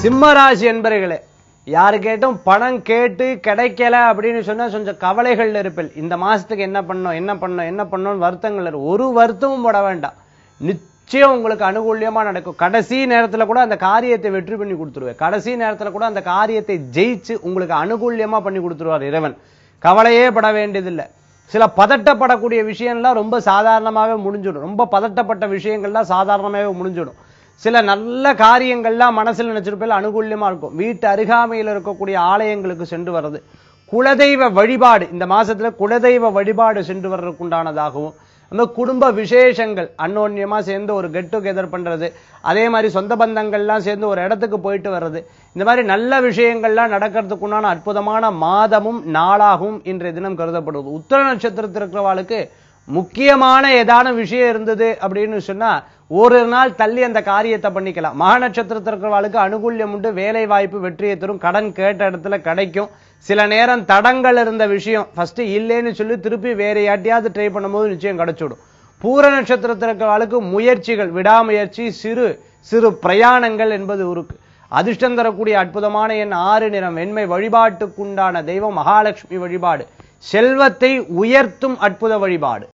சிம்மராசி என்பர்களே யாரு கேட்டும் பணம் கேட்டு கிடைக்கல அப்படின்னு சொன்னா கொஞ்சம் கவலைகள் இருப்பில் இந்த மாசத்துக்கு என்ன பண்ணோம் என்ன பண்ணோம் என்ன பண்ணோம் வருத்தங்கள் இருக்கு ஒரு வருத்தமும் பட வேண்டாம் நிச்சயம் உங்களுக்கு அனுகூல்யமா நடக்கும் கடைசி நேரத்துல கூட அந்த காரியத்தை வெற்றி பண்ணி கொடுத்துருவேன் கடைசி நேரத்துல கூட அந்த காரியத்தை ஜெயிச்சு உங்களுக்கு அனுகூல்யமா பண்ணி கொடுத்துருவார் இறைவன் கவலையே பட வேண்டியதில்லை சில பதட்டப்படக்கூடிய விஷயம்லாம் ரொம்ப சாதாரணமாவே முடிஞ்சிடும் ரொம்ப பதட்டப்பட்ட விஷயங்கள்லாம் சாதாரணமாவே முடிஞ்சிடும் சில நல்ல காரியங்கள்லாம் மனசுல நினைச்சிருப்பேன் அனுகூல்யமா இருக்கும் வீட்டு அருகாமையில் இருக்கக்கூடிய ஆலயங்களுக்கு சென்று வர்றது குலதெய்வ வழிபாடு இந்த மாசத்துல குலதெய்வ வழிபாடு சென்று வர்றதுக்கு உண்டானதாகவும் அந்த குடும்ப விசேஷங்கள் அன்னோன்யமா சேர்ந்து ஒரு கெட் டுகெதர் பண்றது அதே மாதிரி சொந்த பந்தங்கள்லாம் சேர்ந்து ஒரு இடத்துக்கு போயிட்டு வர்றது இந்த மாதிரி நல்ல விஷயங்கள்லாம் நடக்கிறதுக்குண்டான அற்புதமான மாதமும் நாளாகவும் இன்றைய தினம் கருதப்படுவது உத்தர நட்சத்திரத்தில் இருக்கிறவாளுக்கு முக்கியமான ஏதான விஷயம் இருந்தது அப்படின்னு சொன்னா ஒரு நாள் தள்ளி அந்த காரியத்தை பண்ணிக்கலாம் மக நட்சத்திரத்தில் இருக்கிறவாளுக்கு அனுகூல்யம் உண்டு வேலை வாய்ப்பு வெற்றியை தரும் கடன் கேட்ட இடத்துல கிடைக்கும் சில நேரம் தடங்கள் இருந்த விஷயம் ஃபர்ஸ்ட் இல்லைன்னு சொல்லி திருப்பி வேற யாட்டியாவது ட்ரை பண்ணும்போது நிச்சயம் கிடைச்சிடும் பூர நட்சத்திரத்தில் இருக்கிறவாளுக்கு முயற்சிகள் விடாமுயற்சி சிறு சிறு பிரயாணங்கள் என்பது இருக்கு அதிர்ஷ்டம் தரக்கூடிய அற்புதமான எண் ஆறு நிறம் வெண்மை வழிபாட்டுக்குண்டான தெய்வம் மகாலட்சுமி வழிபாடு செல்வத்தை உயர்த்தும் அற்புத வழிபாடு